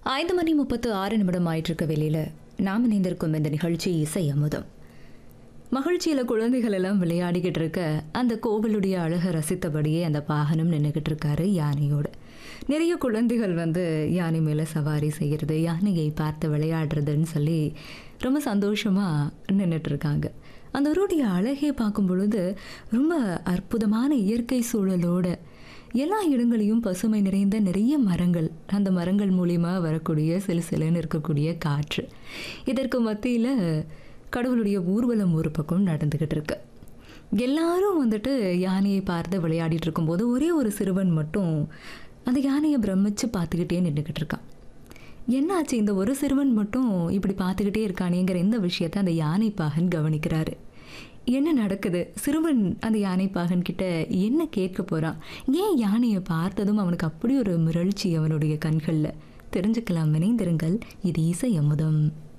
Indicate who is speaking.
Speaker 1: ஐந்து மணி முப்பத்து ஆறு நிமிடம் ஆயிட்டிருக்க வெளியில் நாம் இணைந்திருக்கும் இந்த நிகழ்ச்சி இசை அமுதம் மகிழ்ச்சியில் குழந்தைகள் எல்லாம் விளையாடிக்கிட்டு இருக்க அந்த கோவிலுடைய அழகை ரசித்தபடியே அந்த பாகனம் நின்றுக்கிட்டு இருக்காரு யானையோடு நிறைய குழந்தைகள் வந்து யானை மேலே சவாரி செய்கிறது யானையை பார்த்து விளையாடுறதுன்னு சொல்லி ரொம்ப சந்தோஷமாக நின்றுட்டு இருக்காங்க அந்த ஊருடைய அழகை பார்க்கும் பொழுது ரொம்ப அற்புதமான இயற்கை சூழலோட எல்லா இடங்களையும் பசுமை நிறைந்த நிறைய மரங்கள் அந்த மரங்கள் மூலிமா வரக்கூடிய சிலு சிலுன்னு இருக்கக்கூடிய காற்று இதற்கு மத்தியில் கடவுளுடைய ஊர்வலம் ஒரு பக்கம் நடந்துக்கிட்டு இருக்கு எல்லாரும் வந்துட்டு யானையை பார்த்து விளையாடிட்டு இருக்கும்போது ஒரே ஒரு சிறுவன் மட்டும் அந்த யானையை பிரமிச்சு பார்த்துக்கிட்டே நின்றுக்கிட்டு இருக்கான் என்னாச்சு இந்த ஒரு சிறுவன் மட்டும் இப்படி பார்த்துக்கிட்டே இருக்கானேங்கிற இந்த விஷயத்தை அந்த யானை பாகன் கவனிக்கிறாரு என்ன நடக்குது சிறுவன் அந்த யானை பாகன் கிட்ட என்ன கேட்க போறான் ஏன் யானையை பார்த்ததும் அவனுக்கு அப்படி ஒரு மிரழ்ச்சி அவனுடைய கண்களில் தெரிஞ்சுக்கலாம் இணைந்திருங்கள் இது இசை அமுதம்